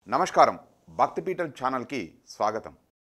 నమస్కారం భక్తిపీఠం ఛానల్కి స్వాగతం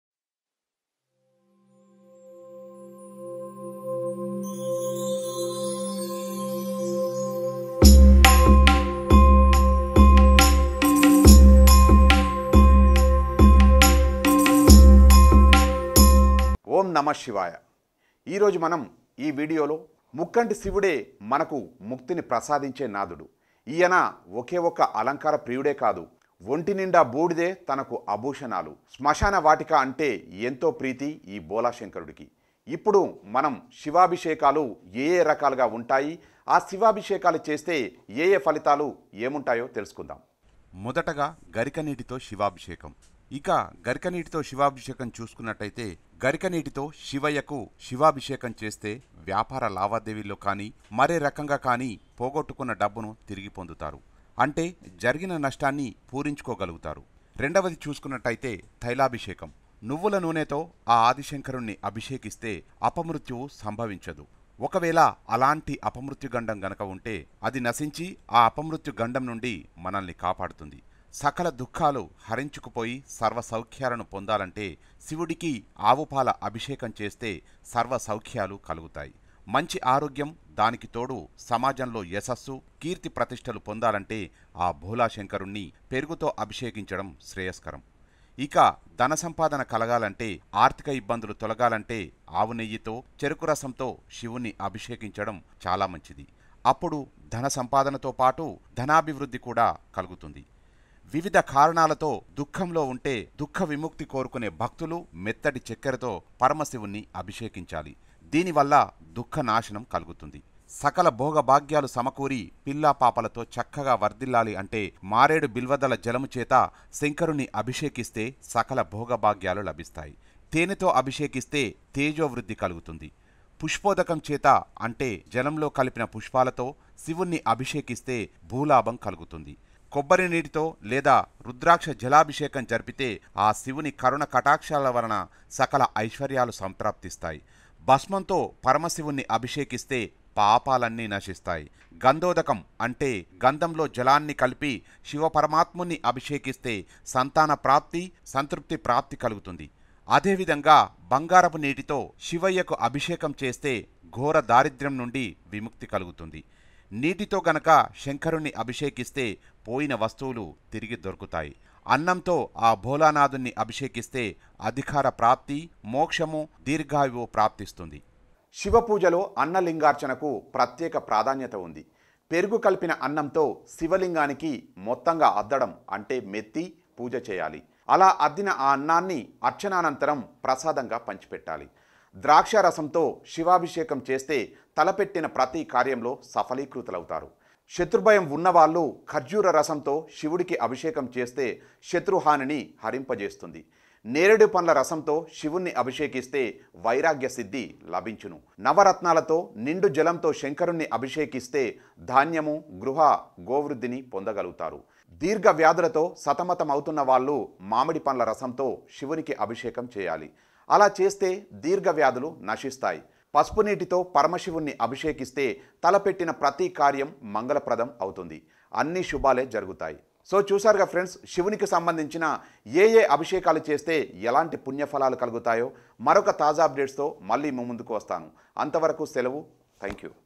ఓం నమ శివాయ ఈరోజు మనం ఈ వీడియోలో ముక్కంటి శివుడే మనకు ముక్తిని ప్రసాదించే నాదుడు ఈయన ఒకే ఒక్క అలంకార ప్రియుడే కాదు ఒంటి నిండా బూడిదే తనకు ఆభూషణాలు శ్మశాన వాటిక అంటే ఎంతో ప్రీతి ఈ బోలాశంకరుడికి ఇప్పుడు మనం శివాభిషేకాలు ఏ ఏ రకాలుగా ఉంటాయి ఆ శివాభిషేకాలు చేస్తే ఏ ఏ ఫలితాలు ఏముంటాయో తెలుసుకుందాం మొదటగా గరిక నీటితో శివాభిషేకం ఇక గరిక నీటితో శివాభిషేకం చూసుకున్నట్టయితే గరిక నీటితో శివయ్యకు శివాభిషేకం చేస్తే వ్యాపార లావాదేవీల్లో కానీ మరే రకంగా కానీ పోగొట్టుకున్న డబ్బును తిరిగి పొందుతారు అంటే జరిగిన నష్టాన్ని పూరించుకోగలుగుతారు రెండవది చూసుకున్నట్టయితే తైలాభిషేకం నువ్వుల నూనెతో ఆ ఆదిశంకరుణ్ణి అభిషేకిస్తే అపమృత్యువు సంభవించదు ఒకవేళ అలాంటి అపమృత్యు గండం గనక ఉంటే అది నశించి ఆ అపమృత్యు గండం నుండి మనల్ని కాపాడుతుంది సకల దుఃఖాలు హరించుకుపోయి సర్వ సౌఖ్యాలను పొందాలంటే శివుడికి ఆవుపాల అభిషేకం చేస్తే సర్వ సౌఖ్యాలు కలుగుతాయి మంచి ఆరోగ్యం దానికి తోడు సమాజంలో యశస్సు కీర్తి ప్రతిష్టలు పొందాలంటే ఆ భోలాశంకరుణ్ణి పెరుగుతో అభిషేకించడం శ్రేయస్కరం ఇక ధన సంపాదన కలగాలంటే ఆర్థిక ఇబ్బందులు తొలగాలంటే ఆవు నెయ్యితో చెరుకు రసంతో శివుణ్ణి అభిషేకించడం చాలా మంచిది అప్పుడు ధన సంపాదనతో పాటు ధనాభివృద్ధి కూడా కలుగుతుంది వివిధ కారణాలతో దుఃఖంలో ఉంటే దుఃఖ విముక్తి కోరుకునే భక్తులు మెత్తటి చక్కెరతో పరమశివుణ్ణి అభిషేకించాలి దీనివల్ల దుఃఖ నాశనం కలుగుతుంది సకల భోగభాగ్యాలు సమకూరి పిల్లా పాపలతో చక్కగా వర్ధిల్లాలి అంటే మారేడు బిల్వదల జలము చేత శంకరుని అభిషేకిస్తే సకల భోగభాగ్యాలు లభిస్తాయి తేనెతో అభిషేకిస్తే తేజోవృద్ధి కలుగుతుంది పుష్పోదకం చేత అంటే జలంలో కలిపిన పుష్పాలతో శివుణ్ణి అభిషేకిస్తే భూలాభం కలుగుతుంది కొబ్బరి నీటితో లేదా రుద్రాక్ష జలాభిషేకం జరిపితే ఆ శివుని కరుణ కటాక్షాల వలన సకల ఐశ్వర్యాలు సంప్రాప్తిస్తాయి భస్మంతో పరమశివుణ్ణి అభిషేకిస్తే పాపాలన్నీ నశిస్తాయి గంధోదకం అంటే గంధంలో జలాన్ని కలిపి శివపరమాత్ముని అభిషేకిస్తే సంతాన ప్రాప్తి సంతృప్తి ప్రాప్తి కలుగుతుంది అదేవిధంగా బంగారపు నీటితో శివయ్యకు అభిషేకం చేస్తే ఘోర దారిద్ర్యం నుండి విముక్తి కలుగుతుంది నీటితో గనక శంకరుణ్ణి అభిషేకిస్తే పోయిన వస్తువులు తిరిగి దొరుకుతాయి అన్నంతో ఆ భోలానాథుణ్ణి అభిషేకిస్తే అధికార ప్రాప్తి మోక్షము దీర్ఘాయువు ప్రాప్తిస్తుంది శివ పూజలో అన్నలింగార్చనకు ప్రత్యేక ప్రాధాన్యత ఉంది పెరుగు కలిపిన అన్నంతో శివలింగానికి మొత్తంగా అద్దడం అంటే మెత్తి పూజ చేయాలి అలా అద్దిన ఆ అన్నాన్ని అర్చనానంతరం ప్రసాదంగా పంచిపెట్టాలి ద్రాక్ష రసంతో శివాభిషేకం చేస్తే తలపెట్టిన ప్రతి కార్యంలో సఫలీకృతులవుతారు శత్రుభయం ఉన్నవాళ్ళు ఖర్జూర రసంతో శివుడికి అభిషేకం చేస్తే శత్రుహానిని హరింపజేస్తుంది నేరేడు పండ్ల రసంతో శివుణ్ణి అభిషేకిస్తే వైరాగ్య సిద్ధి లభించును నవరత్నాలతో నిండు జలంతో శంకరుణ్ణి అభిషేకిస్తే ధాన్యము గృహ గోవృద్ధిని పొందగలుగుతారు దీర్ఘ వ్యాధులతో సతమతమవుతున్న వాళ్ళు మామిడి పండ్ల రసంతో శివునికి అభిషేకం చేయాలి అలా చేస్తే దీర్ఘ వ్యాధులు నశిస్తాయి పసుపు నీటితో పరమశివుణ్ణి అభిషేకిస్తే తలపెట్టిన ప్రతి కార్యం మంగళప్రదం అవుతుంది అన్ని శుభాలే జరుగుతాయి సో చూసారుగా ఫ్రెండ్స్ శివునికి సంబంధించిన ఏ ఏ అభిషేకాలు చేస్తే ఎలాంటి పుణ్యఫలాలు కలుగుతాయో మరొక తాజా అప్డేట్స్తో మళ్ళీ మీ ముందుకు వస్తాను అంతవరకు సెలవు థ్యాంక్ యూ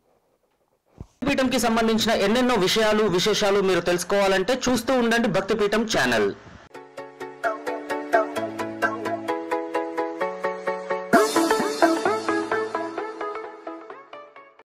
పీఠంకి సంబంధించిన ఎన్నెన్నో విషయాలు విశేషాలు మీరు తెలుసుకోవాలంటే చూస్తూ ఉండండి భక్తిపీఠం ఛానల్